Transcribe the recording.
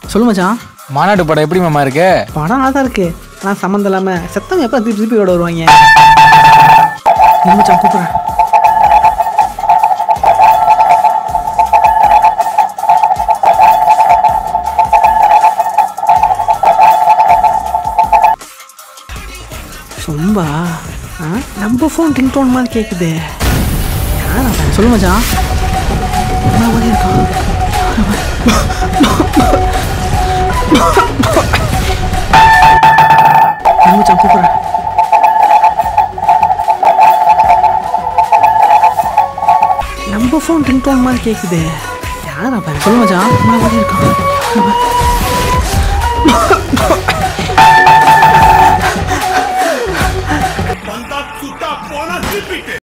சொல்லு மச்சான் மாநாடு படம் எப்படி மாமா இருக்கு படம் நல்லா தான் இருக்கு ஆனால் சம்மந்தம் இல்லாமல் செத்தவங்க எப்போ திருப்பி திருப்பி ஓட வருவாங்க இரு மச்சான் கூப்பிட்றேன் சொம்பா ஆ நம்ம ஃபோன் டிங் டோன் மாதிரி கேட்குது யாரா அவன்? சொல்லு மச்சான் என்ன மாதிரி இருக்கான் இரு மச்சான் கூப்பிட்றேன் நம்ம ஃபோன் டிங் டோன் மாதிரி கேட்குது யாரா அவன்? சொல்லு மச்சான் என்ன மாதிரி இருக்கான்